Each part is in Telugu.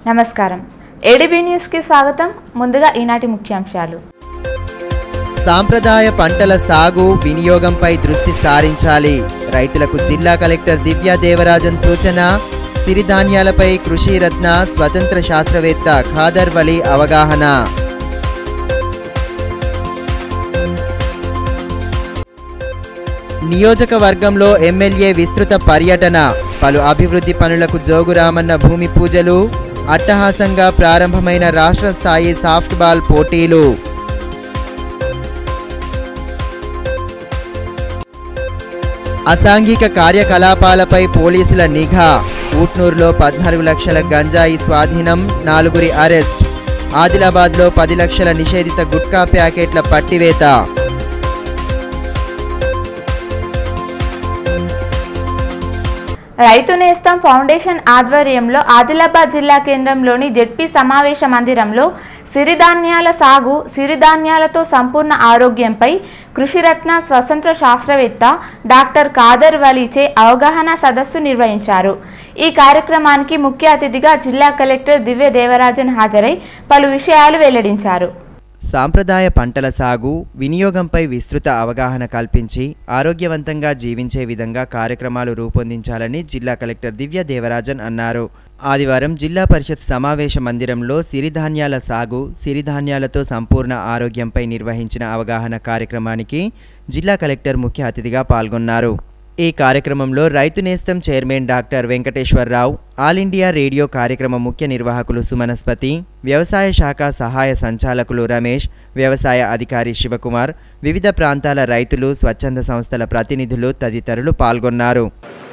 నమస్కారం ఏడీబీ న్యూస్కి స్వాగతం ముందుగా ఈనాటి ముఖ్యాంశాలు సాంప్రదాయ పంటల సాగు వినియోగంపై దృష్టి సారించాలి రైతులకు జిల్లా కలెక్టర్ దివ్యా దేవరాజన్ సూచన సిరిధాన్యాలపై కృషి రత్న స్వతంత్ర శాస్త్రవేత్త ఖాదర్ వలి అవగాహన నియోజకవర్గంలో ఎమ్మెల్యే విస్తృత పర్యటన పలు అభివృద్ధి పనులకు జోగురామన్న భూమి పూజలు అట్టహాసంగా ప్రారంభమైన రాష్ట్ర స్థాయి సాఫ్ట్బాల్ పోటీలు అసాంఘిక కార్యకలాపాలపై పోలీసుల నిఘా ఊట్నూరులో పద్నాలుగు లక్షల గంజాయి స్వాధీనం నాలుగురి అరెస్ట్ ఆదిలాబాద్లో పది లక్షల నిషేధిత గుట్కా ప్యాకెట్ల పట్టివేత రైతు నేస్తం ఫౌండేషన్ ఆధ్వర్యంలో ఆదిలాబాద్ జిల్లా కేంద్రంలోని జెడ్పీ సమావేశ మందిరంలో సిరిధాన్యాల సాగు సిరిధాన్యాలతో సంపూర్ణ ఆరోగ్యంపై కృషిరత్న స్వతంత్ర శాస్త్రవేత్త డాక్టర్ కాదర్ వలీచే అవగాహన సదస్సు నిర్వహించారు ఈ కార్యక్రమానికి ముఖ్య అతిథిగా జిల్లా కలెక్టర్ దివ్య దేవరాజన్ హాజరై పలు విషయాలు వెల్లడించారు సాంప్రదాయ పంటల సాగు వినియోగంపై విస్తృత అవగాహన కల్పించి ఆరోగ్యవంతంగా జీవించే విధంగా కార్యక్రమాలు రూపొందించాలని జిల్లా కలెక్టర్ దివ్య దేవరాజన్ అన్నారు ఆదివారం జిల్లా పరిషత్ సమావేశ మందిరంలో సిరిధాన్యాల సాగు సిరిధాన్యాలతో సంపూర్ణ ఆరోగ్యంపై నిర్వహించిన అవగాహన కార్యక్రమానికి జిల్లా కలెక్టర్ ముఖ్య అతిథిగా పాల్గొన్నారు ఈ కార్యక్రమంలో రైతు నేస్తం chairman doctor Venkateswararao All India Radio కార్యక్రమ ముఖ్య నిర్వాహకులు సుమనస్పతి వ్యవసాయ శాఖ సహాయ సంచాలకులు రమేష్ వ్యవసాయ అధికారి శివకుమార్ వివిధ ప్రాంతాల రైతులు స్వచ్ఛంద సంస్థల ప్రతినిధులు తదితరులు పాల్గొన్నారు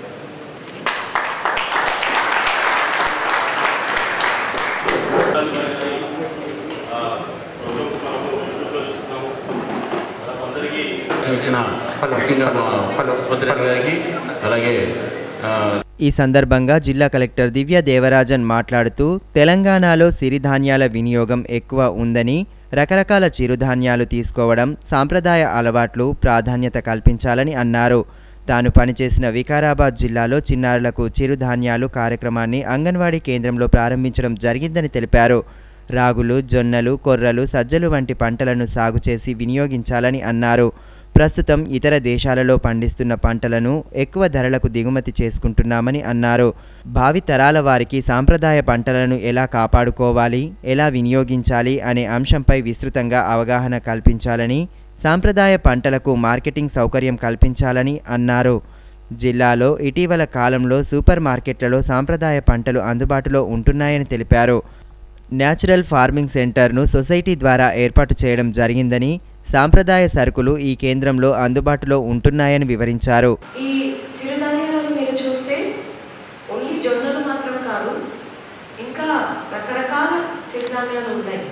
ఇచ్చిన ముఖ్యంగా మా సుభద్రెడ్డి గారికి అలాగే ఆ, ఈ సందర్భంగా జిల్లా కలెక్టర్ దివ్య దేవరాజన్ మాట్లాడుతూ తెలంగాణలో సిరిధాన్యాల వినియోగం ఎక్కువ ఉందని రకరకాల చిరుధాన్యాలు తీసుకోవడం సాంప్రదాయ అలవాట్లు ప్రాధాన్యత కల్పించాలని అన్నారు తాను పనిచేసిన వికారాబాద్ జిల్లాలో చిన్నారులకు చిరుధాన్యాలు కార్యక్రమాన్ని అంగన్వాడీ కేంద్రంలో ప్రారంభించడం జరిగిందని తెలిపారు రాగులు జొన్నలు కొర్రలు సజ్జలు వంటి పంటలను సాగు చేసి వినియోగించాలని అన్నారు ప్రస్తుతం ఇతర దేశాలలో పండిస్తున్న పంటలను ఎక్కువ ధరలకు దిగుమతి చేసుకుంటున్నామని అన్నారు భావి తరాల వారికి సాంప్రదాయ పంటలను ఎలా కాపాడుకోవాలి ఎలా వినియోగించాలి అనే అంశంపై విస్తృతంగా అవగాహన కల్పించాలని సాంప్రదాయ పంటలకు మార్కెటింగ్ సౌకర్యం కల్పించాలని అన్నారు జిల్లాలో ఇటీవల కాలంలో సూపర్ మార్కెట్లలో సాంప్రదాయ పంటలు అందుబాటులో ఉంటున్నాయని తెలిపారు న్యాచురల్ ఫార్మింగ్ సెంటర్ను సొసైటీ ద్వారా ఏర్పాటు చేయడం జరిగిందని సాంప్రదాయ సరుకులు ఈ కేంద్రంలో అందుబాటులో ఉంటున్నాయని వివరించారు ఈ చిరుధాన్యాలను మీరు చూస్తే ఓన్లీ జొన్నలు మాత్రం కాదు ఇంకా రకరకాల చిరుధాన్యాలు ఉన్నాయి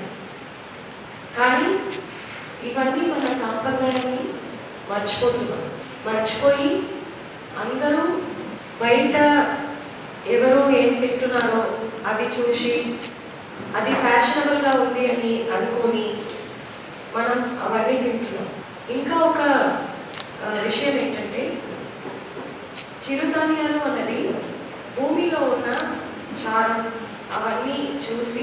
కానీ ఇవన్నీ మన సాంప్రదాయాన్ని మర్చిపోతున్నాం మర్చిపోయి అందరూ బయట ఎవరు ఏం తింటున్నారో అవి చూసి అది ఫ్యాషనబుల్గా ఉంది అని అనుకొని మనం అవన్నీ తింటున్నాం ఇంకా ఒక ఆ, విషయం ఏంటంటే చిరుధాన్యాలు అన్నది భూమిలో ఉన్న చారం అవన్నీ చూసి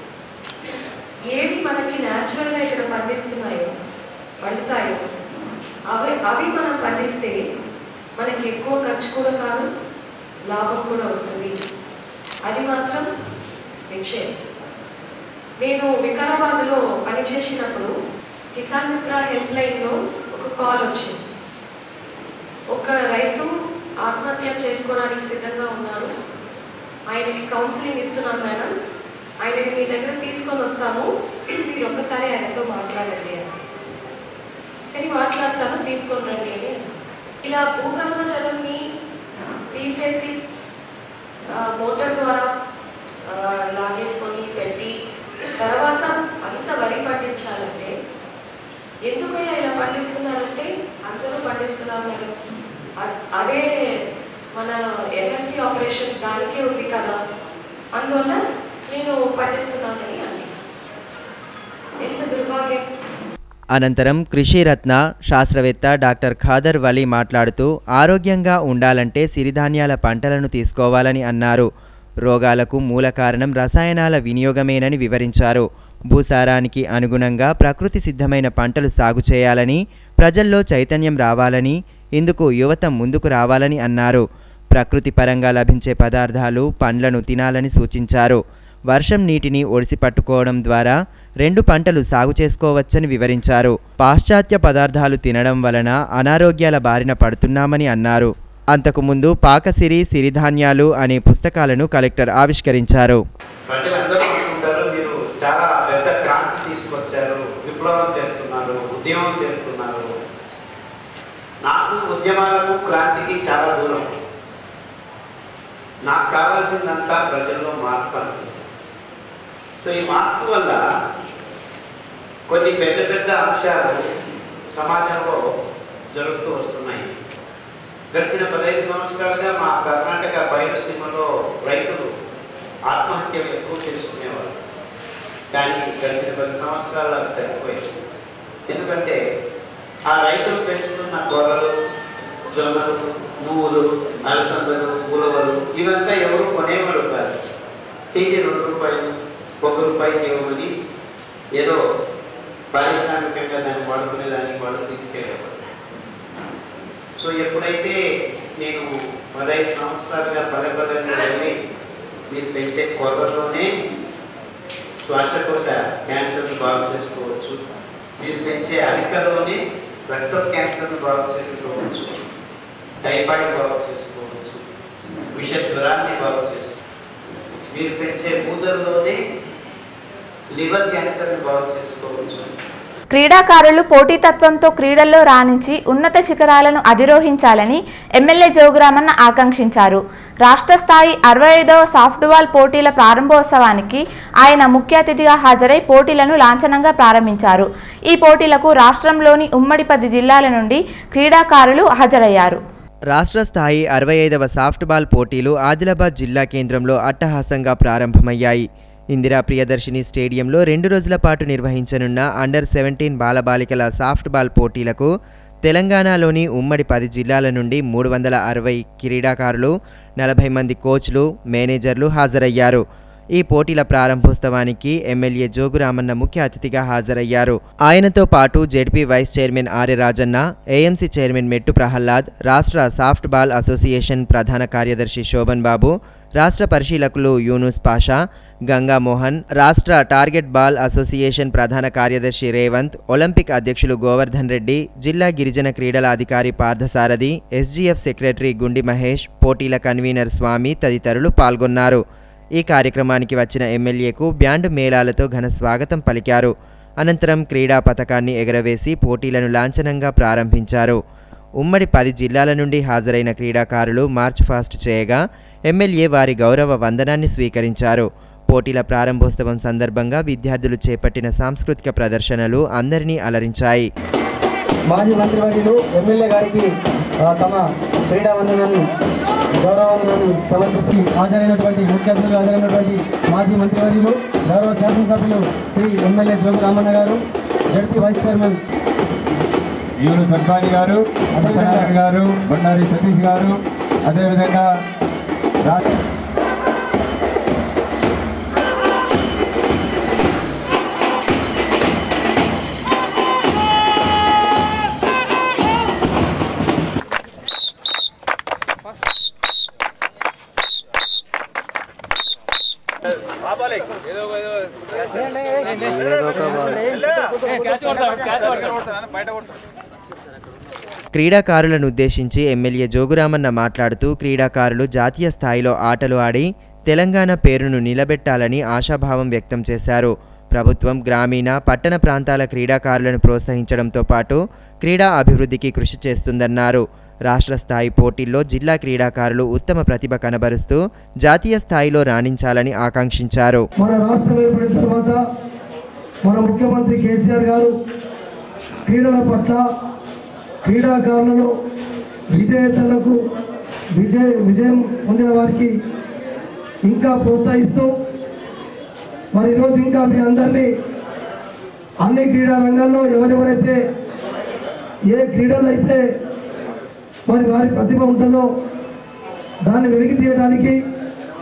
ఏవి మనకి న్యాచురల్గా ఇక్కడ పండిస్తున్నాయో పండుతాయో అవి అవి మనం పండిస్తే మనకి ఎక్కువ ఖర్చు కూడా కాదు లాభం కూడా వస్తుంది అది మాత్రం నిశ్చయం నేను వికారాబాద్లో పనిచేసినప్పుడు కిసాన్ మిత్ర హెల్ప్ లైన్లో ఒక కాల్ వచ్చింది ఒక రైతు ఆత్మహత్య చేసుకోవడానికి సిద్ధంగా ఉన్నారు ఆయనకి కౌన్సిలింగ్ ఇస్తున్నాం మేడం ఆయనని మీ దగ్గర తీసుకొని వస్తాము మీరు ఒక్కసారి ఆయనతో మాట్లాడండి అని సరే మాట్లాడతాను తీసుకొని రండి అని అన్నారు. ఇలా భూగర్భ జలంని తీసేసి ఆ, మోటార్ ద్వారా ఆ, లాగేసుకొని పెట్టి తర్వాత అంత వరి పండించాలంటే ఎందుకయ్యా ఇలా పండిస్తున్నారంటే అందరూ పండిస్తున్నారు మేడం అ- అదే మన ఎంఎస్పి ఆపరేషన్స్ దానికే ఉంది కదా అందువల్ల నేను పండిస్తున్నానని అన్నాను ఎంత దుర్భాగ్యం అనంతరం కృషి రత్న శాస్త్రవేత్త డాక్టర్ ఖాదర్ వలి మాట్లాడుతూ ఆరోగ్యంగా ఉండాలంటే సిరిధాన్యాల పంటలను తీసుకోవాలని అన్నారు రోగాలకు మూల కారణం రసాయనాల వినియోగమేనని వివరించారు భూసారానికి అనుగుణంగా ప్రకృతి సిద్ధమైన పంటలు సాగు చేయాలని ప్రజల్లో చైతన్యం రావాలని ఇందుకు యువత ముందుకు రావాలని అన్నారు ప్రకృతి పరంగా లభించే పదార్థాలు పండ్లను తినాలని సూచించారు వర్షం నీటిని ఒడిసి పట్టుకోవడం ద్వారా రెండు పంటలు సాగు చేసుకోవచ్చని వివరించారు పాశ్చాత్య పదార్థాలు తినడం వలన అనారోగ్యాల బారిన పడుతున్నామని అన్నారు అంతకుముందు పాకసిరి సిరిధాన్యాలు అనే పుస్తకాలను కలెక్టర్ ఆవిష్కరించారు ప్రజలందరూ అనుకుంటారు మీరు చాలా పెద్ద క్రాంతి తీసుకొచ్చారు విప్లవం చేస్తున్నారు ఉద్యమం చేస్తున్నారు నాకు ఉద్యమాలకు క్రాంతికి చాలా దూరం నాకు కావాల్సిందంతా ప్రజల్లో మార్పు అనుకుంది సో ఈ మార్పు వల్ల కొన్ని పెద్ద పెద్ద అంశాలు సమాజంలో జరుగుతూ వస్తున్నాయి గడిచిన పదహైదు సంవత్సరాలుగా మా కర్ణాటక బయలుసీమలో రైతులు ఆత్మహత్యలు ఎక్కువ చేసుకునేవారు కానీ గడిచిన పది సంవత్సరాలు అవి తగ్గిపోయాయి ఎందుకంటే ఆ రైతులు పెంచుతున్న గొర్రెలు జొన్నలు నువ్వులు అలసందలు ఉలవలు ఇవంతా ఎవరు కొనేవాడు కాదు కేజీ రెండు రూపాయలు ఒక రూపాయికి ఇవ్వమని ఏదో పారిశ్రామికంగా దాన్ని వాడుకునే దానికి వాళ్ళు తీసుకెళ్ళేవారు సో ఎప్పుడైతే నేను పదహైదు సంవత్సరాలుగా పదే పదే వెళ్ళి మీరు పెంచే కొర్రలోనే శ్వాసకోశ క్యాన్సర్ని బాగు చేసుకోవచ్చు మీరు పెంచే అరికలోనే రక్త క్యాన్సర్ని బాగు చేసుకోవచ్చు టైఫాయిడ్ బాగు చేసుకోవచ్చు విష జ్వరాన్ని బాగు చేసుకోవచ్చు మీరు పెంచే మూదల్లోనే లివర్ క్యాన్సర్ని బాగు చేసుకోవచ్చు క్రీడాకారులు పోటీతత్వంతో క్రీడల్లో రాణించి ఉన్నత శిఖరాలను అధిరోహించాలని ఎమ్మెల్యే జోగురామన్న ఆకాంక్షించారు రాష్ట్ర స్థాయి అరవై ఐదవ సాఫ్ట్బాల్ పోటీల ప్రారంభోత్సవానికి ఆయన ముఖ్య అతిథిగా హాజరై పోటీలను లాంఛనంగా ప్రారంభించారు ఈ పోటీలకు రాష్ట్రంలోని ఉమ్మడి పది జిల్లాల నుండి క్రీడాకారులు హాజరయ్యారు రాష్ట్ర స్థాయి అరవై ఐదవ సాఫ్ట్బాల్ పోటీలు ఆదిలాబాద్ జిల్లా కేంద్రంలో అట్టహాసంగా ప్రారంభమయ్యాయి ఇందిరా ప్రియదర్శిని స్టేడియంలో రెండు రోజుల పాటు నిర్వహించనున్న అండర్ సెవెంటీన్ బాలబాలికల సాఫ్ట్బాల్ పోటీలకు తెలంగాణలోని ఉమ్మడి పది జిల్లాల నుండి మూడు వందల అరవై క్రీడాకారులు నలభై మంది కోచ్లు మేనేజర్లు హాజరయ్యారు ఈ పోటీల ప్రారంభోత్సవానికి ఎమ్మెల్యే జోగురామన్న ముఖ్య అతిథిగా హాజరయ్యారు ఆయనతో పాటు ZP vice chairman Arya Rajanna AMC chairman Mettu Prahlad రాష్ట్ర సాఫ్ట్ బాల్ అసోసియేషన్ ప్రధాన కార్యదర్శి శోభన్ బాబు రాష్ట్ర పరిశీలకులు యూనుస్ పాషా గంగా మోహన్ రాష్ట్ర టార్గెట్ బాల్ అసోసియేషన్ ప్రధాన కార్యదర్శి రేవంత్ ఒలింపిక్ అధ్యక్షులు గోవర్ధన్ రెడ్డి జిల్లా గిరిజన క్రీడల అధికారి పార్థసారథి ఎస్జీఎఫ్ సెక్రటరీ గుండి మహేష్ పోటీల కన్వీనర్ స్వామి తదితరులు పాల్గొన్నారు ఈ కార్యక్రమానికి వచ్చిన ఎమ్మెల్యేకు బ్యాండ్ మేళాలతో ఘన స్వాగతం పలికారు అనంతరం క్రీడా పథకాన్ని ఎగరవేసి పోటీలను లాంఛనంగా ప్రారంభించారు ఉమ్మడి పది జిల్లాల నుండి హాజరైన క్రీడాకారులు మార్చ్ ఫాస్ట్ చేయగా ఎమ్మెల్యే వారి గౌరవ వందనాన్ని స్వీకరించారు పోటీల ప్రారంభోత్సవం సందర్భంగా విద్యార్థులు చేపట్టిన సాంస్కృతిక ప్రదర్శనలు అందరినీ అలరించాయి మాజీ మంత్రివర్యులు ఎమ్మెల్యే గారికి ఆ, తమ క్రీడా వందనాన్ని గౌరవ వందనాన్ని సమర్పిస్తూ హాజరైనటువంటి ముఖ్య అతిథులు హాజరైనటువంటి మాజీ మంత్రివర్యులు గౌరవ శాసనసభ్యులు శ్రీ ఎమ్మెల్యే జోగు రామన్న గారు జడ్పీ వైస్ చైర్మన్ యూను సర్బాని గారు సత్యనారాయణ గారు బండారి సతీష్ గారు అదేవిధంగా రా- క్రీడాకారులను ఉద్దేశించి ఎమ్మెల్యే జోగురామన్న మాట్లాడుతూ క్రీడాకారులు జాతీయ స్థాయిలో ఆటలు ఆడి తెలంగాణ పేరును నిలబెట్టాలని ఆశాభావం వ్యక్తం చేశారు ప్రభుత్వం గ్రామీణ పట్టణ ప్రాంతాల క్రీడాకారులను ప్రోత్సహించడంతో పాటు క్రీడా అభివృద్ధికి కృషి చేస్తుందన్నారు రాష్ట్ర స్థాయి పోటీల్లో జిల్లా క్రీడాకారులు ఉత్తమ ప్రతిభ కనబరుస్తూ జాతీయ స్థాయిలో రాణించాలని ఆకాంక్షించారు మన రాష్ట్రం ఏర్పడిన తర్వాత మన ముఖ్యమంత్రి కేసీఆర్ గారు క్రీడల పట్ల క్రీడాకారులను విజేతలకు విజయ విజయం పొందిన వారికి ఇంకా ప్రోత్సహిస్తూ మరి ఈరోజు ఇంకా మీ అందరినీ అన్ని క్రీడా రంగాల్లో ఎవరెవరైతే ఏ క్రీడలు అయితే మరి వారి ప్రతిభ ఉంటుందో దాన్ని వెలికి తీయడానికి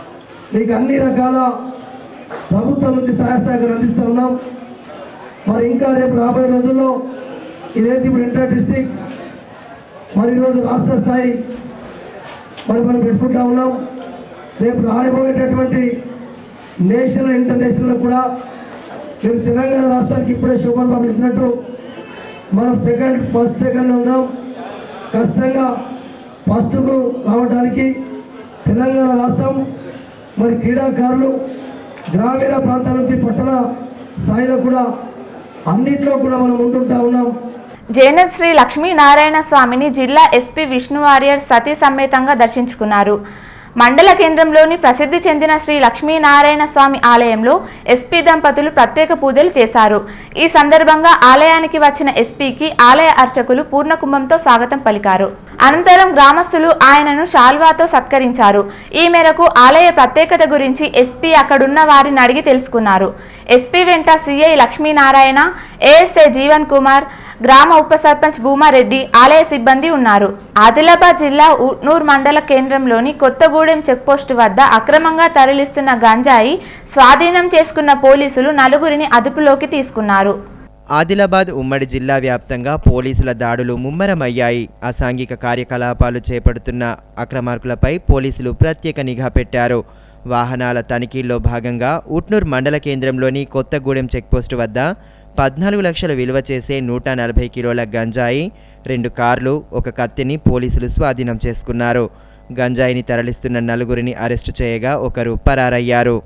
మీకు అన్ని రకాల ప్రభుత్వం నుంచి సహాయ సహకారం అందిస్తూ ఉన్నాం మరి ఇంకా రేపు రాబోయే రోజుల్లో ఇదైతే ఇప్పుడు ఇంటర్ డిస్టిక్ మరి ఈరోజు రాష్ట్ర స్థాయి మరి మనం పెట్టుకుంటా ఉన్నాం రేపు రాబోయేటటువంటి నేషనల్ ఇంటర్నేషనల్ కూడా మేము తెలంగాణ రాష్ట్రానికి ఇప్పుడే శుభం పంపించినట్టు మనం సెకండ్ ఫస్ట్ సెకండ్ ఉన్నాం ఖచ్చితంగా ఫస్ట్కు రావడానికి తెలంగాణ రాష్ట్రం మరి క్రీడాకారులు గ్రామీణ ప్రాంతాల నుంచి పట్టణ స్థాయిలో కూడా అన్నింటిలో కూడా మనం ముందుంటా ఉన్నాం జైనత్ శ్రీ లక్ష్మీనారాయణ స్వామిని జిల్లా ఎస్పీ విష్ణు వారియర్ సతీ సమేతంగా దర్శించుకున్నారు మండల కేంద్రంలోని ప్రసిద్ధి చెందిన శ్రీ లక్ష్మీనారాయణ స్వామి ఆలయంలో ఎస్పీ దంపతులు ప్రత్యేక పూజలు చేశారు ఈ సందర్భంగా ఆలయానికి వచ్చిన ఎస్పీకి ఆలయ అర్చకులు పూర్ణకుంభంతో స్వాగతం పలికారు అనంతరం గ్రామస్తులు ఆయనను శాల్వాతో సత్కరించారు ఈ మేరకు ఆలయ ప్రత్యేకత గురించి ఎస్పీ అక్కడున్న వారిని అడిగి తెలుసుకున్నారు ఎస్పీ వెంట సిఐ లక్ష్మీనారాయణ ఏఎస్ఐ జీవన్ కుమార్ గ్రామ ఉప సర్పంచ్ భూమారెడ్డి ఆలయ సిబ్బంది ఉన్నారు ఆదిలాబాద్ జిల్లా ఉట్నూర్ మండల కేంద్రంలోని కొత్తగూడెం చెక్పోస్టు వద్ద అక్రమంగా తరలిస్తున్న గంజాయి స్వాధీనం చేసుకున్న పోలీసులు నలుగురిని అదుపులోకి తీసుకున్నారు ఆదిలాబాద్ ఉమ్మడి జిల్లా వ్యాప్తంగా పోలీసుల దాడులు ముమ్మరమయ్యాయి అసాంఘిక కార్యకలాపాలు చేపడుతున్న అక్రమార్కులపై పోలీసులు ప్రత్యేక నిఘా పెట్టారు వాహనాల తనిఖీల్లో భాగంగా ఉట్నూర్ మండల కేంద్రంలోని కొత్తగూడెం చెక్పోస్టు వద్ద పద్నాలుగు లక్షల విలువ చేసే నూట నలభై కిలోల గంజాయి రెండు కార్లు ఒక కత్తిని పోలీసులు స్వాధీనం చేసుకున్నారు గంజాయిని తరలిస్తున్న నలుగురిని అరెస్టు చేయగా ఒకరు పరారయ్యారు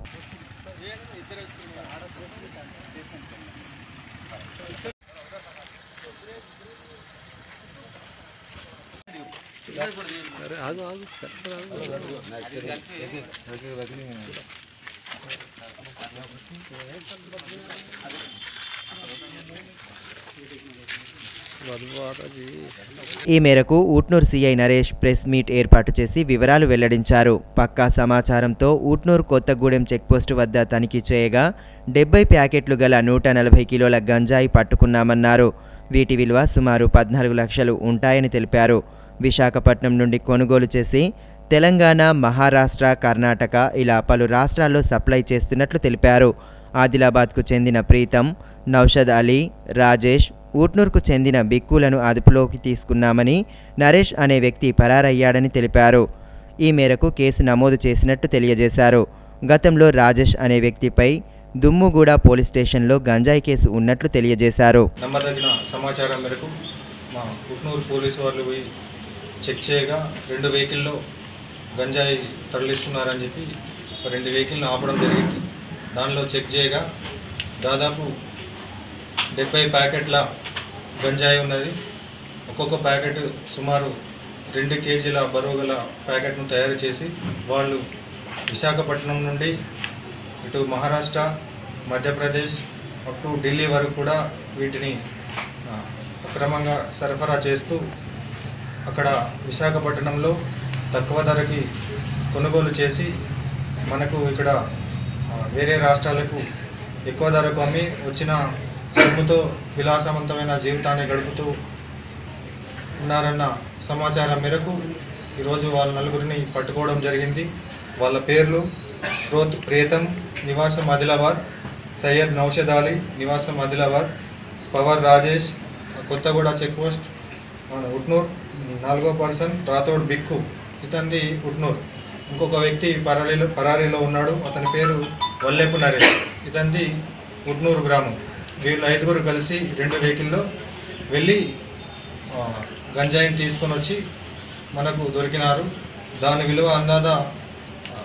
ఈ మేరకు Utnoor CI Naresh press meet ఏర్పాటు చేసి వివరాలు వెల్లడించారు పక్కా సమాచారంతో ఊట్నూరు కొత్తగూడెం చెక్పోస్టు వద్ద తనిఖీ చేయగా డెబ్బై ప్యాకెట్లు గల నూట నలభై కిలోల గంజాయి పట్టుకున్నామన్నారు వీటి విలువ సుమారు పద్నాలుగు లక్షలు ఉంటాయని తెలిపారు విశాఖపట్నం నుండి కొనుగోలు చేసి తెలంగాణ మహారాష్ట్ర కర్ణాటక ఇలా పలు రాష్ట్రాల్లో సప్లై చేస్తున్నట్లు తెలిపారు ఆదిలాబాద్కు చెందిన ప్రీతం నౌషద్ అలీ రాజేష్ ఊట్నూర్కు చెందిన బిక్కులను అదుపులోకి తీసుకున్నామని నరేష్ అనే వ్యక్తి పరారయ్యాడని తెలిపారు ఈ మేరకు కేసు నమోదు చేసినట్టు తెలియజేశారు గతంలో రాజేష్ అనే వ్యక్తిపై దుమ్ముగూడ పోలీస్ స్టేషన్లో గంజాయి కేసు ఉన్నట్లు తెలియజేశారు నమ్మదగిన సమాచారం మేరకు మా కుట్నూరు పోలీసు వాళ్ళు పోయి చెక్ చేయగా రెండు వెహికల్లో గంజాయి తరలిస్తున్నారని చెప్పి రెండు వెహికల్ని ఆపడం జరిగింది దానిలో చెక్ చేయగా దాదాపు డెబ్బై ప్యాకెట్ల గంజాయి ఉన్నది ఒక్కొక్క ప్యాకెట్ సుమారు రెండు కేజీల బరువు గల ప్యాకెట్ను తయారు చేసి వాళ్ళు విశాఖపట్నం నుండి ఇటు మహారాష్ట్ర మధ్యప్రదేశ్ అప్ టు ఢిల్లీ వరకు కూడా వీటిని ఆ, అక్రమంగా సరఫరా చేస్తూ అక్కడ విశాఖపట్నంలో తక్కువ ధరకి కొనుగోలు చేసి మనకు ఇక్కడ ఆ, వేరే రాష్ట్రాలకు ఎక్కువ ధరకు అమ్మి వచ్చిన సొమ్ముతో విలాసవంతమైన జీవితాన్ని గడుపుతూ ఉన్నారన్న సమాచారం మేరకు ఈరోజు వాళ్ళ నలుగురిని పట్టుకోవడం జరిగింది వాళ్ళ పేర్లు క్రోత్ ప్రియతం నివాసం ఆదిలాబాద్ సయ్యద్ నౌషద్ అలీ నివాసం Adilabad power Rajesh Kothaguda check post మన ఉట్నూర్ నాలుగో పర్సన్ రాథోడ్ బిక్కు ఇతంది ఉట్నూర్ ఇంకొక వ్యక్తి పరారీలో పరారీలో ఉన్నాడు అతని పేరు వల్లేపు నరేష్ ఇతంది ఉట్నూరు గ్రామం వీళ్ళు ఐదుగురు కలిసి రెండు వెహికల్లో వెళ్ళి ఆ, గంజాయిని తీసుకొని వచ్చి మనకు దొరికినారు దాని విలువ అందాద ఆ,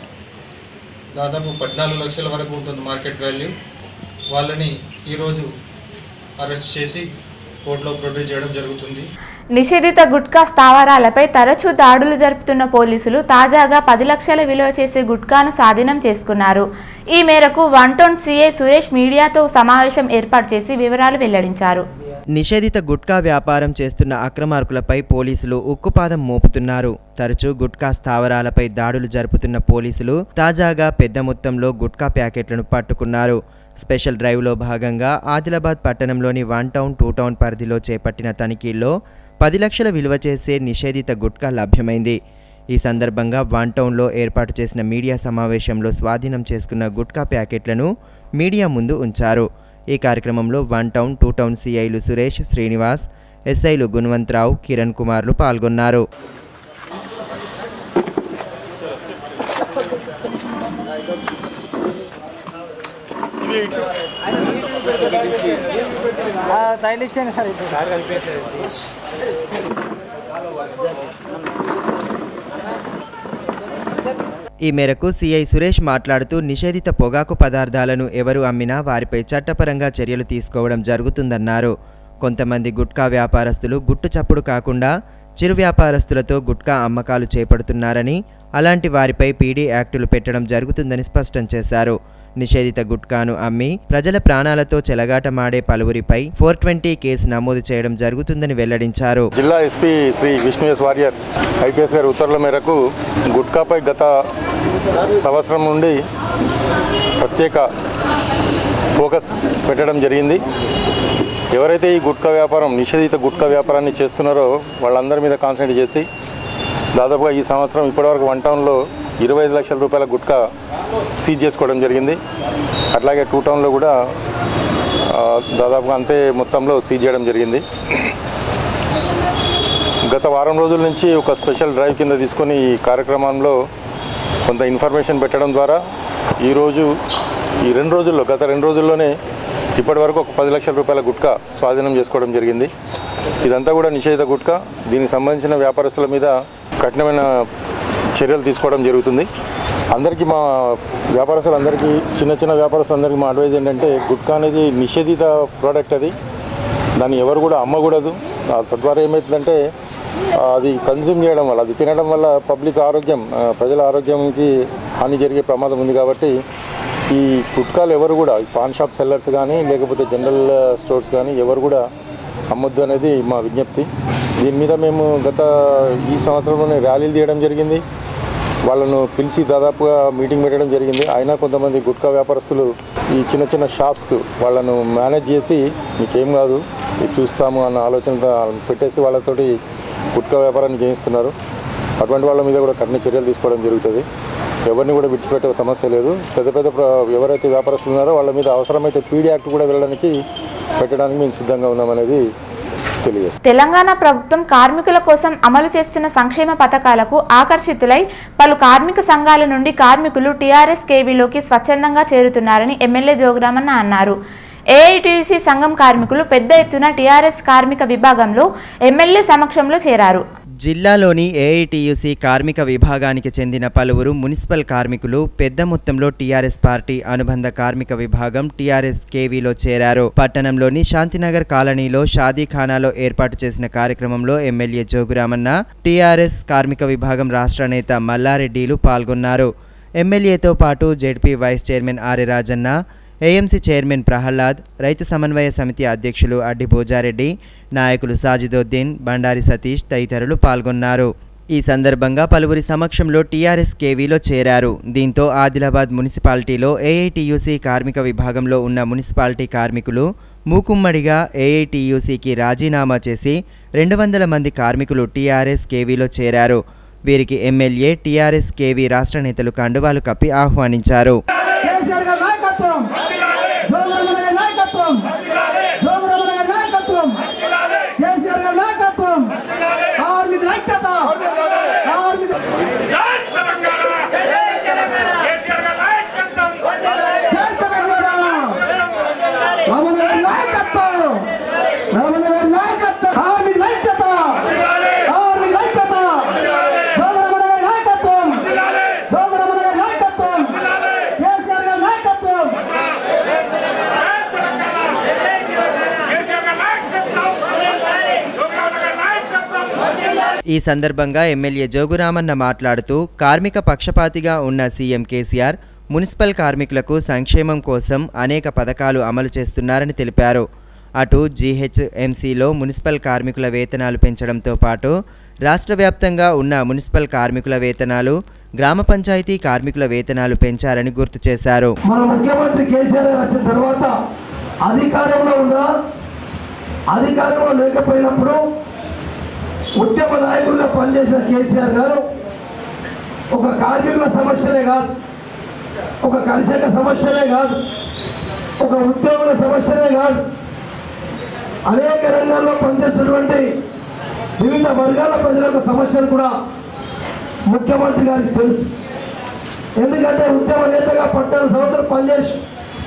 దాదాపు పద్నాలుగు లక్షల వరకు ఉంటుంది మార్కెట్ వాల్యూ వాళ్ళని ఈరోజు అరెస్ట్ చేసి కోర్టులో ప్రొడ్యూస్ చేయడం జరుగుతుంది నిషేధిత గుట్కా స్థావరాలపై తరచూ దాడులు జరుపుతున్న పోలీసులు తాజాగా పది లక్షల విలువ చేసే గుట్కాను స్వాధీనం చేసుకున్నారు ఈ మేరకు వన్ టౌన్ సీఐ సురేష్ మీడియాతో సమావేశం ఏర్పాటు చేసి వివరాలు వెల్లడించారు నిషేధిత గుట్కా వ్యాపారం చేస్తున్న అక్రమార్కులపై పోలీసులు ఉక్కుపాదం మోపుతున్నారు తరచూ గుట్కా స్థావరాలపై దాడులు జరుపుతున్న పోలీసులు తాజాగా పెద్ద మొత్తంలో గుట్కా ప్యాకెట్లను పట్టుకున్నారు స్పెషల్ డ్రైవ్లో భాగంగా ఆదిలాబాద్ పట్టణంలోని వన్ టౌన్ టూ టౌన్ పరిధిలో చేపట్టిన తనిఖీల్లో పది లక్షల విలువ చేసే నిషేధిత గుట్కా లభ్యమైంది ఈ సందర్భంగా వన్ టౌన్లో ఏర్పాటు చేసిన మీడియా సమావేశంలో స్వాధీనం చేసుకున్న గుట్కా ప్యాకెట్లను మీడియా ముందు ఉంచారు ఈ కార్యక్రమంలో వన్ టౌన్ టూ టౌన్ సిఐలు సురేష్ శ్రీనివాస్ ఎస్ఐలు గుణవంతరావు కిరణ్ కుమార్లు పాల్గొన్నారు తగిలిచ్చాను సార్ ఈ మేరకు సిఐ సురేష్ మాట్లాడుతూ నిషేధిత పొగాకు పదార్థాలను ఎవరు అమ్మినా వారిపై చట్టపరంగా చర్యలు తీసుకోవడం జరుగుతుందన్నారు కొంతమంది గుట్కా వ్యాపారస్తులు గుట్టు చప్పుడు కాకుండా చిరు వ్యాపారస్తులతో గుట్కా అమ్మకాలు చేపడుతున్నారని అలాంటి వారిపై పీడీ యాక్టులు పెట్టడం జరుగుతుందని స్పష్టం చేశారు నిషేధిత గుట్కాను అమ్మి ప్రజల ప్రాణాలతో చెలగాటమాడే పలువురిపై ఫోర్ ట్వంటీ కేసు నమోదు చేయడం జరుగుతుందని వెల్లడించారు జిల్లా SP Shri Vishnu S Warrier IPS గారి ఉత్తర్వుల మేరకు గుట్కాపై గత సంవత్సరం నుండి ప్రత్యేక ఫోకస్ పెట్టడం జరిగింది ఎవరైతే ఈ గుట్కా వ్యాపారం నిషేధిత గుట్కా వ్యాపారాన్ని చేస్తున్నారో వాళ్ళందరి మీద కాన్సన్ట్రేట్ చేసి దాదాపుగా ఈ సంవత్సరం ఇప్పటివరకు వన్ టౌన్లో ఇరవై ఐదు లక్షల రూపాయల గుట్కా సీజ్ చేసుకోవడం జరిగింది అట్లాగే టూ టౌన్లో కూడా ఆ, దాదాపుగా అంతే మొత్తంలో సీజ్ చేయడం జరిగింది గత వారం రోజుల నుంచి ఒక స్పెషల్ డ్రైవ్ కింద తీసుకొని ఈ కార్యక్రమంలో కొంత ఇన్ఫర్మేషన్ పెట్టడం ద్వారా ఈరోజు ఈ రెండు రోజుల్లో గత రెండు రోజుల్లోనే ఇప్పటి వరకు ఒక పది లక్షల రూపాయల గుట్కా స్వాధీనం చేసుకోవడం జరిగింది ఇదంతా కూడా నిషేధిత గుట్కా దీనికి సంబంధించిన వ్యాపారస్తుల మీద కఠినమైన చర్యలు తీసుకోవడం జరుగుతుంది అందరికీ మా వ్యాపారస్తులందరికీ చిన్న చిన్న వ్యాపారస్తులందరికీ మా అడ్వైజ్ ఏంటంటే గుట్కా అనేది నిషేధిత ప్రోడక్ట్ అది దాన్ని ఎవరు కూడా అమ్మకూడదు ఆ తద్వారా ఏమవుతుందంటే ఆ, అది కన్జ్యూమ్ చేయడం వల్ల అది తినడం వల్ల పబ్లిక్ ఆరోగ్యం ఆ, ప్రజల ఆరోగ్యంకి హాని జరిగే ప్రమాదం ఉంది కాబట్టి ఈ గుట్కాలు ఎవరు కూడా ఈ పాన్ షాప్ సెల్లర్స్ కానీ లేకపోతే జనరల్ స్టోర్స్ కానీ ఎవరు కూడా అమ్మొద్దు అనేది మా విజ్ఞప్తి దీని మీద మేము గత ఈ సంవత్సరంలోనే ర్యాలీలు తీయడం జరిగింది వాళ్ళను పిలిచి దాదాపుగా మీటింగ్ పెట్టడం జరిగింది అయినా కొంతమంది గుట్కా వ్యాపారస్తులు ఈ చిన్న చిన్న షాప్స్కు వాళ్ళను మేనేజ్ చేసి మీకేం కాదు ఇది చూస్తాము అన్న ఆలోచనతో పెట్టేసి వాళ్ళతోటి గుట్కా వ్యాపారాన్ని చేయిస్తున్నారు అటువంటి వాళ్ళ మీద కూడా కఠిన చర్యలు తీసుకోవడం జరుగుతుంది ఎవరిని కూడా విడిచిపెట్టే సమస్య లేదు పెద్ద పెద్ద ప్ర- ఎవరైతే వ్యాపారస్తులు ఉన్నారో వాళ్ళ మీద అవసరమైతే పీడీ యాక్ట్ కూడా వెళ్ళడానికి పెట్టడానికి మేము సిద్ధంగా ఉన్నామనేది తెలియజేస్తాం తెలంగాణ ప్రభుత్వం కార్మికుల కోసం అమలు చేస్తున్న సంక్షేమ పథకాలకు ఆకర్షితులై పలు కార్మిక సంఘాల నుండి కార్మికులు టీఆర్ఎస్ కేవీలోకి స్వచ్ఛందంగా చేరుతున్నారని ఎమ్మెల్యే జోగురామన్న అన్నారు ఏఐటీసీ సంఘం కార్మికులు పెద్ద ఎత్తున టీఆర్ఎస్ కార్మిక విభాగంలో ఎమ్మెల్యే సమక్షంలో చేరారు జిల్లాలోని ఏఐటియుసి కార్మిక విభాగానికి చెందిన పలువురు మున్సిపల్ కార్మికులు పెద్ద మొత్తంలో టీఆర్ఎస్ పార్టీ అనుబంధ కార్మిక విభాగం టీఆర్ఎస్ కేవీలో చేరారు పట్టణంలోని శాంతినగర్ కాలనీలో షాదీఖానాలో ఏర్పాటు చేసిన కార్యక్రమంలో ఎమ్మెల్యే జోగురామన్న టీఆర్ఎస్ కార్మిక విభాగం రాష్ట్ర నేత మల్లారెడ్డిలు పాల్గొన్నారు ఎమ్మెల్యేతో పాటు ZP vice chairman Arya Rajanna AMC chairman Prahlad రైతు సమన్వయ సమితి అధ్యక్షులు అడ్డి భోజారెడ్డి నాయకులు సాజిదోద్దీన్ బండారి సతీష్ తదితరులు పాల్గొన్నారు ఈ సందర్భంగా పలువురి సమక్షంలో టీఆర్ఎస్ కేవీలో చేరారు దీంతో ఆదిలాబాద్ మున్సిపాలిటీలో ఏఐటియుసి కార్మిక విభాగంలో ఉన్న మున్సిపాలిటీ కార్మికులు మూకుమ్మడిగా ఏఐటియుసికి రాజీనామా చేసి రెండు వందల మంది కార్మికులు టీఆర్ఎస్ కేవీలో చేరారు వీరికి ఎమ్మెల్యే టీఆర్ఎస్ కేవీ రాష్ట్ర నేతలు కండువాలు కప్పి ఆహ్వానించారు కేసీఆర్ గారి నాయకత్వం జోగురామన్న గారి నాయకత్వం జోగురామన్న గారి నాయకత్వం కేసీఆర్ గారి నాయకత్వం కార్మికుల ఐక్యత కార్మిక జై తెలంగాణ రామన్న గారి నాయకత్వం రామన్న గారి నాయకత్వం కార్మికుల ఐక్యత కార్మికుల ఐక్యత జోగురామన్న గారి నాయకత్వం జోగురామన్న గారి నాయకత్వం కేసీఆర్ గారి నాయకత్వం ఈ సందర్భంగా ఎమ్మెల్యే జోగురామన్న మాట్లాడుతూ కార్మిక పక్షపాతిగా ఉన్న సీఎం కేసీఆర్ మున్సిపల్ కార్మికులకు సంక్షేమం కోసం అనేక పథకాలు అమలు చేస్తున్నారని తెలిపారు అటు జీహెచ్ఎంసీలో మున్సిపల్ కార్మికుల వేతనాలు పెంచడంతో పాటు రాష్ట్ర వ్యాప్తంగా ఉన్న మున్సిపల్ కార్మికుల వేతనాలు గ్రామ పంచాయతీ కార్మికుల వేతనాలు పెంచారని గుర్తు చేశారు మన ముఖ్యమంత్రి కేసీఆర్ గారు వచ్చిన తర్వాత అధికారంలో ఉందా అధికారంలో లేకపోయినప్పుడు ఉద్యమ నాయకుడిగా పనిచేసిన కేసీఆర్ గారు ఒక కార్మికుల సమస్యలే కాదు ఒక కర్షక సమస్యలే కాదు ఒక ఉద్యోగుల సమస్యలే కాదు అనేక రంగాల్లో పనిచేస్తున్నటువంటి వివిధ వర్గాల ప్రజల యొక్క సమస్యలు కూడా ముఖ్యమంత్రి గారికి తెలుసు ఎందుకంటే ఉద్యమ నేతగా పట్టణ సంవత్సరం పనిచేసి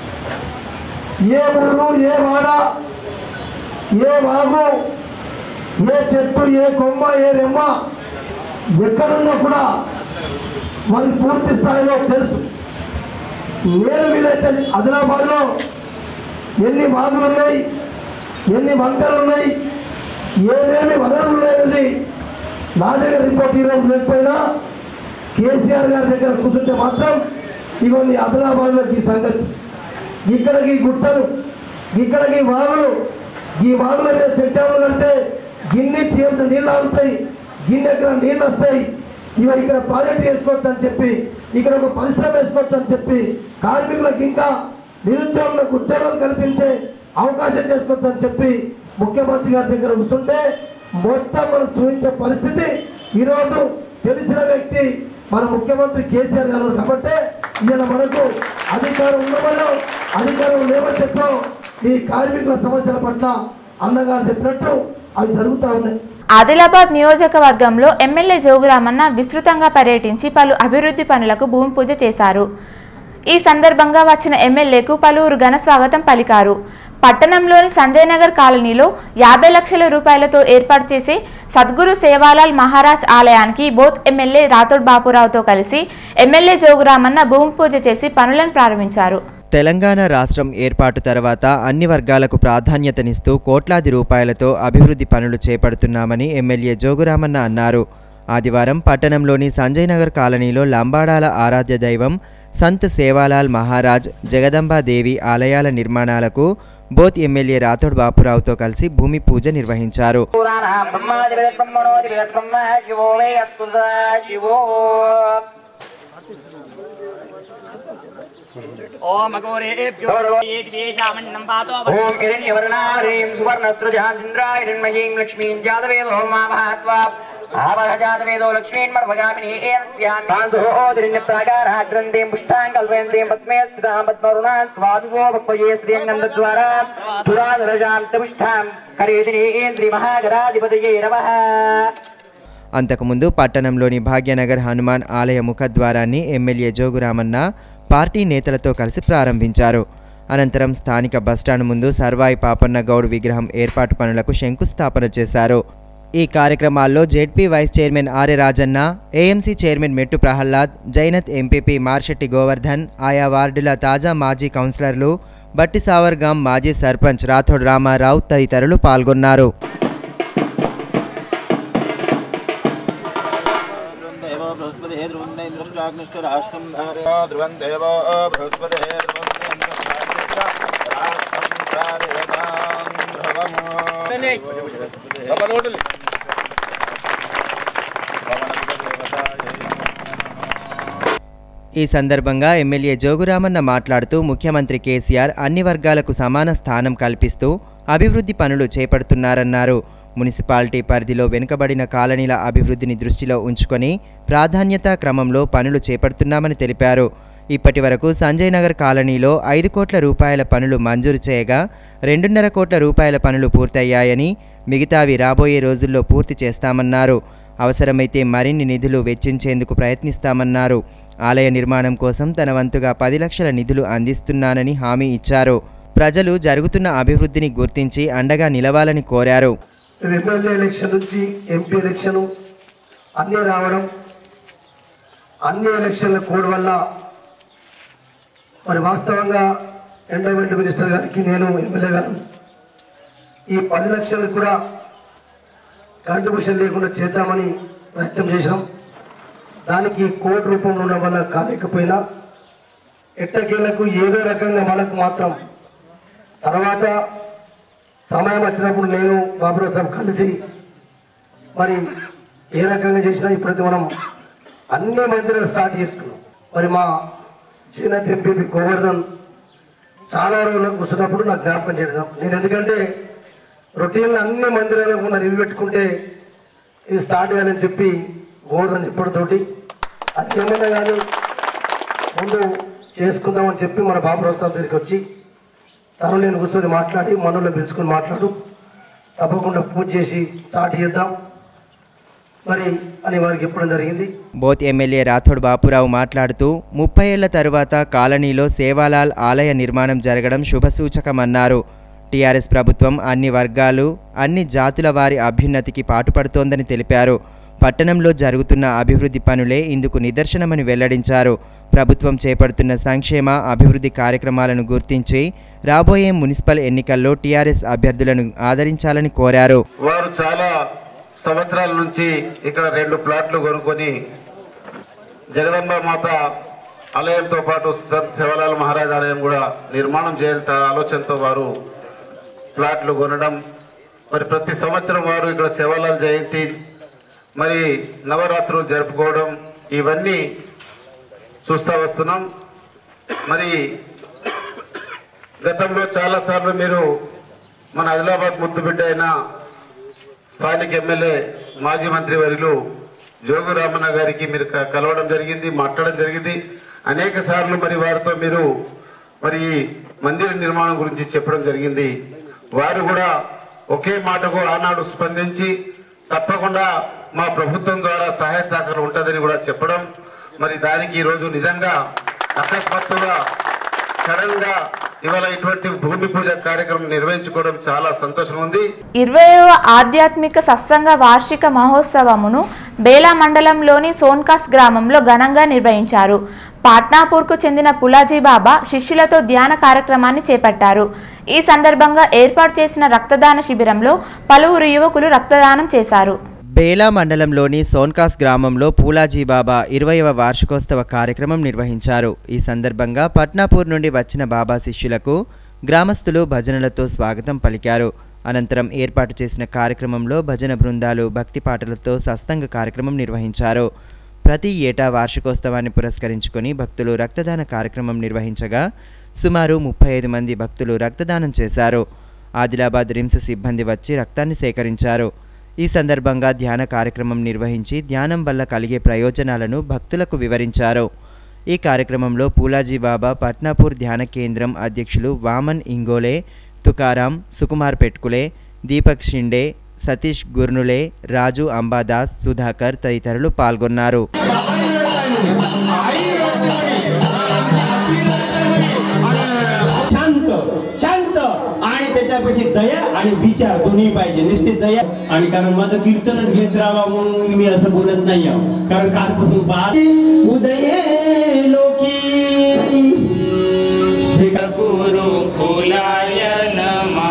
ఏ ఊరు ఏ వాడ ఏ వాగు ఏ చెట్టు ఏ కొమ్మ ఏ రెమ్మ ఎక్కడున్నా కూడా మనకి పూర్తి స్థాయిలో తెలుసు నేను వీలైతే ఆదిలాబాద్లో ఎన్ని వాగులు ఉన్నాయి ఎన్ని వంకలు ఉన్నాయి ఏమేమి వనరులు ఉన్నాయనేది నా దగ్గర రిపోర్ట్ ఈరోజు లేకపోయినా కేసీఆర్ గారి దగ్గర కూర్చుంటే మాత్రం ఇగో నీ ఆదిలాబాద్లో ఈ సంగతి ఇక్కడికి గుట్టలు ఇక్కడికి వాగులు ఈ వాగుల మీద చెట్టాములు కడితే గిన్నె టీఎంల నీళ్ళు ఆగుతాయి గిన్నె ఎక్కడ నీళ్ళు వస్తాయి ఇవ ఇక్కడ ప్రాజెక్ట్ వేసుకోవచ్చు అని చెప్పి ఇక్కడ ఒక పరిశ్రమ వేసుకోవచ్చు అని చెప్పి కార్మికులకు ఇంకా నిరుద్యోగులకు ఉద్యోగం కల్పించే అవకాశం చేసుకోవచ్చు అని చెప్పి ముఖ్యమంత్రి గారి దగ్గర ఉంటుంటే మొత్తం మనం చూపించే పరిస్థితి ఈరోజు తెలిసిన వ్యక్తి మన ముఖ్యమంత్రి కేసీఆర్ గారు కాబట్టి ఈయన మనకు అధికారం ఉండమనో అధికారం లేవచ్చో ఈ కార్మికుల సమస్యల పట్ల అన్నగారు చెప్పినట్టు అవి జరుగుతూ ఉన్నాయి ఆదిలాబాద్ నియోజకవర్గంలో ఎమ్మెల్యే జోగురామన్న విస్తృతంగా పర్యటించి పలు అభివృద్ధి పనులకు భూమి పూజ చేశారు ఈ సందర్భంగా వచ్చిన ఎమ్మెల్యేకు పలువురు ఘన స్వాగతం పలికారు పట్టణంలోని సంజయ్ నగర్ కాలనీలో యాభై లక్షల రూపాయలతో ఏర్పాటు చేసే సద్గురు సేవాలాల్ మహారాజ్ ఆలయానికి బోత్ ఎమ్మెల్యే రాథోడ్ బాపురావుతో కలిసి ఎమ్మెల్యే జోగురామన్న భూమి పూజ చేసి పనులను ప్రారంభించారు తెలంగాణ రాష్ట్రం ఏర్పాటు తర్వాత అన్ని వర్గాలకు ప్రాధాన్యతనిస్తూ కోట్లాది రూపాయలతో అభివృద్ధి పనులు చేపడుతున్నామని ఎమ్మెల్యే జోగురామన్న అన్నారు ఆదివారం పట్టణంలోని సంజయ్ నగర్ కాలనీలో లంబాడాల ఆరాధ్య దైవం సంత్ సేవాలాల్ మహారాజ్ జగదంబాదేవి ఆలయాల నిర్మాణాలకు బోత్ ఎమ్మెల్యే రాథోడ్ బాపురావుతో కలిసి భూమి పూజ నిర్వహించారు ఓం అఘోరేభ్యో ద్వేషామన్నం పాతో ఓం హిరణ్యవర్ణారీం సువర్ణస్త్రజాం చంద్రాయ నిర్మహీం లక్ష్మీం జాతవేదో మామహాత్వా ఆవహజాతవేదో లక్ష్మీన్ మర్వగామిని ఏనస్యామి కాంతోదరిణ్య ప్రాకారాగ్రంథిం పుష్టాం కల్పయంతిం పద్మే స్థితాం పద్మరుణాం స్వాదువో భక్వయే శ్రియం నందద్వారా సురాధరజాం తపుష్టాం కరేదిని శ్రీ మహాగరాధిపతయే నమః అంతకుముందు పట్టణంలోని భాగ్యనగర్ హనుమాన్ ఆలయ ముఖద్వారాన్ని ఎమ్మెల్యే జోగురామన్న పార్టీ నేతలతో కలిసి ప్రారంభించారు అనంతరం స్థానిక బస్టాండ్ ముందు సర్వాయి పాపన్న గౌడ్ విగ్రహం ఏర్పాటు పనులకు శంకుస్థాపన చేశారు ఈ కార్యక్రమాల్లో ZP vice chairman Arya Rajanna AMC chairman Mettu Prahlad Jainad MPP Marshetti Govardhan ఆయా వార్డుల తాజా మాజీ కౌన్సిలర్లు బట్టి సావర్గాం మాజీ సర్పంచ్ రాథోడ్ రామారావు తదితరులు పాల్గొన్నారు ధ్రువం దేవో బృహస్పతి ఈ సందర్భంగా ఎమ్మెల్యే జోగురామన్న మాట్లాడుతూ ముఖ్యమంత్రి కేసీఆర్ అన్ని వర్గాలకు సమాన స్థానం కల్పిస్తూ అభివృద్ధి పనులు చేపడుతున్నారన్నారు మున్సిపాలిటీ పరిధిలో వెనుకబడిన కాలనీల అభివృద్ధిని దృష్టిలో ఉంచుకొని ప్రాధాన్యతా క్రమంలో పనులు చేపడుతున్నామని తెలిపారు ఇప్పటి వరకు సంజయ్ నగర్ కాలనీలో ఐదు కోట్ల రూపాయల పనులు మంజూరు చేయగా రెండున్నర కోట్ల రూపాయల పనులు పూర్తయ్యాయని మిగతావి రాబోయే రోజుల్లో పూర్తి చేస్తామన్నారు అవసరమైతే మరిన్ని నిధులు వెచ్చించేందుకు ప్రయత్నిస్తామన్నారు ఆలయ నిర్మాణం కోసం తన వంతుగా పది లక్షల నిధులు అందిస్తున్నానని హామీ ఇచ్చారు ప్రజలు జరుగుతున్న అభివృద్ధిని గుర్తించి అండగా నిలవాలని కోరారు ఎమ్మెల్యే ఎలక్షన్ నుంచి ఎంపీ ఎలక్షన్ అన్నీ రావడం అన్ని ఎలక్షన్ల కోడ్ వల్ల మరి వాస్తవంగా ఎండోమెంట్ మినిస్టర్ గారికి నేను ఎమ్మెల్యే గారు ఈ పది లక్షలకు కూడా కాంట్రిబ్యూషన్ లేకుండా చేద్దామని ప్రయత్నం చేశాం దానికి కోడ్ రూపంలో ఉండడం వల్ల కాలేకపోయినా ఎట్టకేళ్లకు ఏదో రకంగా మనకు మాత్రం తర్వాత సమయం వచ్చినప్పుడు నేను బాబురావు సాబ్ కలిసి మరి ఏ రకంగా చేసినా ఇప్పుడైతే మనం అన్ని మందిరాలు స్టార్ట్ చేసుకున్నాం మరి మా చేనేత ఎంపీ గోవర్ధన్ చాలా రోజులకు కూర్చున్నప్పుడు నాకు జ్ఞాపకం చేయడం నేను ఎందుకంటే రొటీన్లో అన్ని మందిరాలకు ఉన్న రివ్యూ పెట్టుకుంటే ఇది స్టార్ట్ చేయాలని చెప్పి గోవర్ధన్ చెప్పడంతోటి అది ఏమైనా కానీ ముందు చేసుకుందామని చెప్పి మన బాబురావు సార్ దగ్గరికి వచ్చి తను నేను కూర్చొని మాట్లాడి మనలో పిలుచుకొని మాట్లాడు తప్పకుండా పూజ చేసి స్టార్ట్ చేద్దాం మరి అని వారికి చెప్పడం జరిగింది బోత్ ఎమ్మెల్యే రాథోడ్ బాపురావు మాట్లాడుతూ ముప్పై ఏళ్ల తరువాత కాలనీలో సేవాలాల్ ఆలయ నిర్మాణం జరగడం శుభసూచకమన్నారు టీఆర్ఎస్ ప్రభుత్వం అన్ని వర్గాలు అన్ని జాతుల వారి అభ్యున్నతికి పాటుపడుతోందని తెలిపారు పట్టణంలో జరుగుతున్న అభివృద్ధి పనులే ఇందుకు నిదర్శనమని వెల్లడించారు ప్రభుత్వం చేపడుతున్న సంక్షేమ అభివృద్ధి కార్యక్రమాలను గుర్తించి రాబోయే మున్సిపల్ ఎన్నికల్లో టీఆర్ఎస్ అభ్యర్థులను ఆదరించాలని కోరారు వారు చాలా సంవత్సరాల నుంచి ఇక్కడ రెండు ప్లాట్లు కొనుక్కొని జగదంబ మాత ఆలయంతో పాటు సంత్ శివలాల్ మహారాజ్ ఆలయం కూడా నిర్మాణం చేయాలి ఆలోచనతో వారు ప్లాట్లు కొనడం మరి ప్రతి సంవత్సరం వారు ఇక్కడ శివలాల్ జయంతి మరి నవరాత్రులు జరుపుకోవడం ఇవన్నీ చూస్తూ వస్తున్నాం మరి గతంలో చాలా సార్లు మీరు మన ఆదిలాబాద్ ముద్దుబిడ్డ అయిన స్థానిక ఎమ్మెల్యే మాజీ మంత్రి వర్యులు జోగు రామన్న గారికి మీరు క- కలవడం జరిగింది మాట్లాడడం జరిగింది అనేక సార్లు మరి వారితో మీరు మరి ఈ మందిర నిర్మాణం గురించి చెప్పడం జరిగింది వారు కూడా ఒకే మాటకు ఆనాడు స్పందించి తప్పకుండా మా ప్రభుత్వం ద్వారా సహాయ సహకారం ఉంటుందని కూడా చెప్పడం మరి దానికి ఈరోజు నిజంగా అకస్మాత్తుగా సడన్ గా ఇవాళ ఇటువంటి భూమి పూజ కార్యక్రమం నిర్వహించుకోవడం చాలా సంతోషం ఉంది ఇరవైవ ఆధ్యాత్మిక సత్సంగ వార్షిక మహోత్సవమును బేలా మండలంలోని సోన్కాస్ గ్రామంలో ఘనంగా నిర్వహించారు పాట్నాపూర్కు చెందిన పులాజీ బాబా శిష్యులతో ధ్యాన కార్యక్రమాన్ని చేపట్టారు ఈ సందర్భంగా ఏర్పాటు చేసిన రక్తదాన శిబిరంలో పలువురు యువకులు రక్తదానం చేశారు బేలా మండలంలోని సోన్కాస్ గ్రామంలో పూలాజీ బాబా ఇరవైవ వార్షికోత్సవ కార్యక్రమం నిర్వహించారు ఈ సందర్భంగా పట్నాపూర్ నుండి వచ్చిన బాబా శిష్యులకు గ్రామస్తులు భజనలతో స్వాగతం పలికారు అనంతరం ఏర్పాటు చేసిన కార్యక్రమంలో భజన బృందాలు భక్తి పాటలతో సత్సంగ కార్యక్రమం నిర్వహించారు ప్రతి ఏటా వార్షికోత్సవాన్ని పురస్కరించుకొని భక్తులు రక్తదాన కార్యక్రమం నిర్వహించగా సుమారు ముప్పై ఐదు మంది భక్తులు రక్తదానం చేశారు ఆదిలాబాద్ రిమ్స్ సిబ్బంది వచ్చి రక్తాన్ని సేకరించారు ఈ సందర్భంగా ధ్యాన కార్యక్రమం నిర్వహించి ధ్యానం వల్ల కలిగే ప్రయోజనాలను భక్తులకు వివరించారు ఈ కార్యక్రమంలో పూలాజీ బాబా పట్నాపూర్ ధ్యాన కేంద్రం అధ్యక్షులు వామన్ ఇంగోలే తుకారాం సుకుమార్ పెట్కులే దీపక్ షిండే సతీష్ గుర్నులే రాజు అంబాదాస్ సుధాకర్ తదితరులు పాల్గొన్నారు शांत शांत आणि त्याच्यापेक्षा दया आणि विचार दोन्ही पाहिजे निश्चित दया आणि कारण माझं कीर्तनच घेत राहावा म्हणून मी असं बोलत नाही आहो. कारण कालपासून बाद उदये लोकी हे का- गुरु फुलाय नमा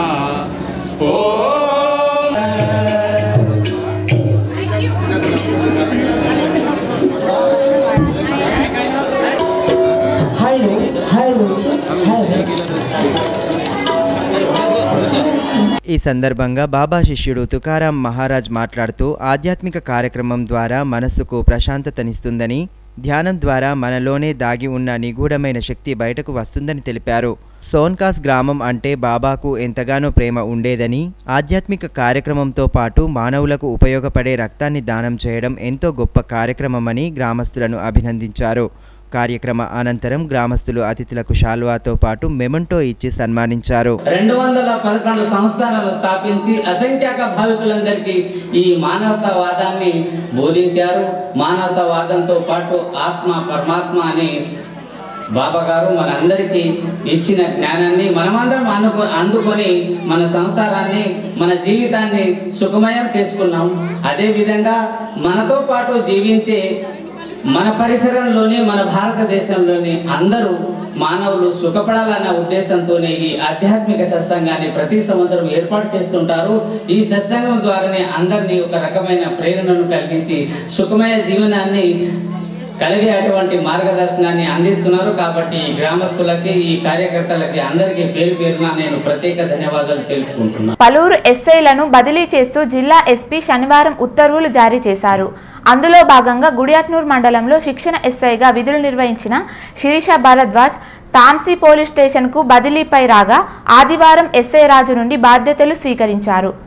ఈ సందర్భంగా బాబా శిష్యుడు తుకారాం మహారాజ్ మాట్లాడుతూ ఆధ్యాత్మిక కార్యక్రమం ద్వారా మనస్సుకు ప్రశాంతతనిస్తుందని ధ్యానం ద్వారా మనలోనే దాగి ఉన్న నిగూఢమైన శక్తి బయటకు వస్తుందని తెలిపారు సోన్కాస్ గ్రామం అంటే బాబాకు ఎంతగానో ప్రేమ ఉండేదని ఆధ్యాత్మిక కార్యక్రమంతో పాటు మానవులకు ఉపయోగపడే రక్తాన్ని దానం చేయడం ఎంతో గొప్ప కార్యక్రమమని గ్రామస్తులను అభినందించారు కార్యక్రమ అనంతరం గ్రామస్తులు అతిథులకు శాల్వాతో పాటు మెమంటో ఇచ్చి సన్మానించారు రెండు వందల పదకొండు సంస్థానాలు స్థాపించి అసంఖ్యాక భావికులందరికీ ఈ మానవతావాదాన్ని బోధించారు మానవతావాదంతో పాటు ఆత్మ పరమాత్మ అని బాబా గారు మనందరికీ ఇచ్చిన జ్ఞానాన్ని మనమందరం అనుకు అందుకొని మన సంసారాన్ని మన జీవితాన్ని సుఖమయం చేసుకున్నాం అదేవిధంగా మనతో పాటు జీవించే మన పరిసరంలోని మన భారతదేశంలోని అందరూ మానవులు సుఖపడాలన్న ఉద్దేశంతోనే ఈ ఆధ్యాత్మిక సత్సంగాన్ని ప్రతి సంవత్సరం ఏర్పాటు చేస్తుంటారు ఈ సత్సంగం ద్వారానే అందరినీ ఒక రకమైన ప్రేరణను కలిగించి సుఖమయ జీవనాన్ని కలిగే అటువంటి మార్గదర్శనాన్ని అందిస్తున్నారు కాబట్టి ఈ గ్రామస్తులకి ఈ కార్యకర్తలకి అందరికీ పేరు పేరున నేను ప్రత్యేక ధన్యవాదాలు తెలుపుకుంటున్నాను పలువురు ఎస్ఐలను బదిలీ చేస్తూ జిల్లా ఎస్పీ శనివారం ఉత్తర్వులు జారీ చేశారు అందులో భాగంగా గుడియాత్నూర్ మండలంలో శిక్షణ ఎస్ఐగా విధులు నిర్వహించిన శిరీష భరద్వాజ్ తాంసీ పోలీస్ స్టేషన్కు బదిలీపై రాగా ఆదివారం ఎస్ఐ రాజు నుండి బాధ్యతలు స్వీకరించారు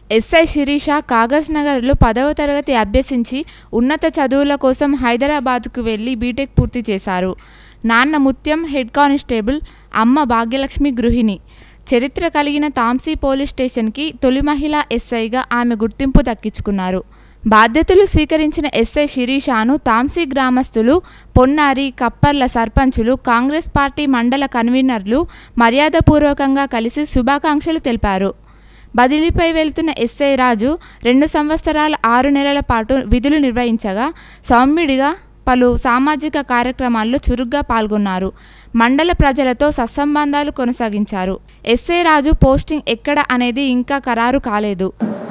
ఎస్ఐ శిరీష కాగజ్ నగర్లో పదవ తరగతి అభ్యసించి ఉన్నత చదువుల కోసం హైదరాబాద్కు వెళ్లి బీటెక్ పూర్తి చేశారు నాన్న ముత్యం హెడ్ కానిస్టేబుల్ అమ్మ భాగ్యలక్ష్మి గృహిణి చరిత్ర కలిగిన తాంసీ పోలీస్ స్టేషన్కి తొలి మహిళా ఎస్ఐగా ఆమె గుర్తింపు దక్కించుకున్నారు బాధ్యతలు స్వీకరించిన ఎస్ఐ శిరీషాను తాంసీ గ్రామస్తులు పొన్నారి కప్పర్ల సర్పంచులు కాంగ్రెస్ పార్టీ మండల కన్వీనర్లు మర్యాదపూర్వకంగా కలిసి శుభాకాంక్షలు తెలిపారు బదిలీపై వెళ్తున్న ఎస్ఐ రాజు రెండు సంవత్సరాల ఆరు నెలల పాటు విధులు నిర్వహించగా సౌమ్యుడిగా పలు సామాజిక కార్యక్రమాల్లో చురుగ్గా పాల్గొన్నారు మండల ప్రజలతో సత్సంబంధాలు కొనసాగించారు ఎస్ఐ రాజు పోస్టింగ్ ఎక్కడ అనేది ఇంకా ఖరారు కాలేదు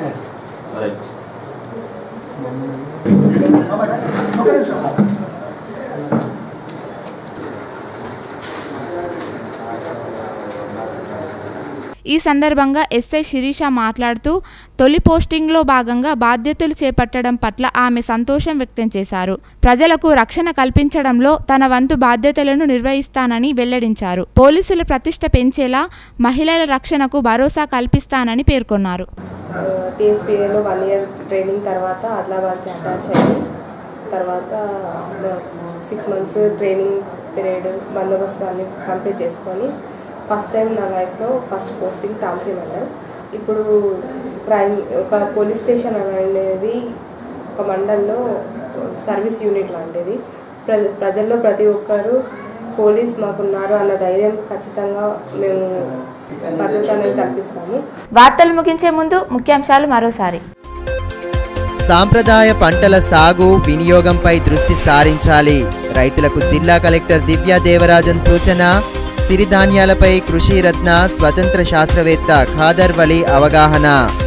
ఈ సందర్భంగా ఎస్ఐ శిరీష మాట్లాడుతూ తొలి పోస్టింగ్లో భాగంగా బాధ్యతలు చేపట్టడం పట్ల ఆమె సంతోషం వ్యక్తం చేశారు ప్రజలకు రక్షణ కల్పించడంలో తన వంతు బాధ్యతలను నిర్వహిస్తానని వెల్లడించారు పోలీసుల ప్రతిష్ట పెంచేలా మహిళల రక్షణకు భరోసా కల్పిస్తానని పేర్కొన్నారు టీఎస్పీఏలో వన్ ఇయర్ ట్రైనింగ్ తర్వాత ఆదిలాబాద్కి అటాచ్ అయ్యి తర్వాత సిక్స్ మంత్స్ ట్రైనింగ్ పీరియడ్ బందోబస్తు అన్ని కంప్లీట్ చేసుకొని ఫస్ట్ టైం నా లైఫ్లో ఫస్ట్ పోస్టింగ్ తాంసీ మండల్ ఇప్పుడు క్రైమ్ ఒక పోలీస్ స్టేషన్ అనేది ఒక మండల్లో సర్వీస్ యూనిట్ లాంటిది ప్ర ప్రజల్లో ప్రతి ఒక్కరు పోలీస్ మాకున్నారు అన్న ధైర్యం ఖచ్చితంగా మేము భద్రత అనేది కల్పిస్తాము వార్తలు ముగించే ముందు ముఖ్యాంశాలు మరోసారి సాంప్రదాయ పంటల సాగు వినియోగంపై దృష్టి సారించాలి రైతులకు జిల్లా కలెక్టర్ దివ్యా దేవరాజన్ సూచన సిరిధాన్యాలపై కృషి రత్న స్వతంత్ర శాస్త్రవేత్త ఖాదర్ వలి అవగాహన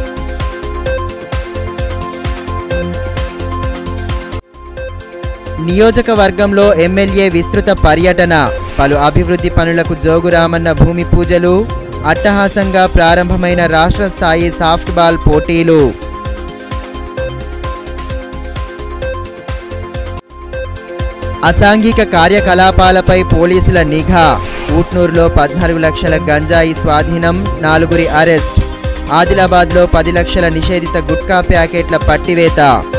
నియోజకవర్గంలో ఎమ్మెల్యే విస్తృత పర్యటన పలు అభివృద్ధి పనులకు జోగురామన్న భూమి పూజలు అట్టహాసంగా ప్రారంభమైన రాష్ట్ర స్థాయి సాఫ్ట్బాల్ పోటీలు అసాంఘిక కార్యకలాపాలపై పోలీసుల నిఘా ఊట్నూరులో పద్నాలుగు లక్షల గంజాయి స్వాధీనం నాలుగురి అరెస్ట్ ఆదిలాబాద్లో పది లక్షల నిషేధిత గుట్కా ప్యాకెట్ల పట్టివేత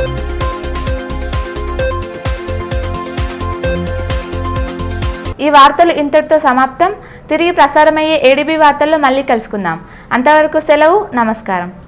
ఈ వార్తలు ఇంతటితో సమాప్తం తిరిగి ప్రసారమయ్యే ఏడీబీ వార్తల్లో మళ్ళీ కలుసుకుందాం అంతవరకు సెలవు నమస్కారం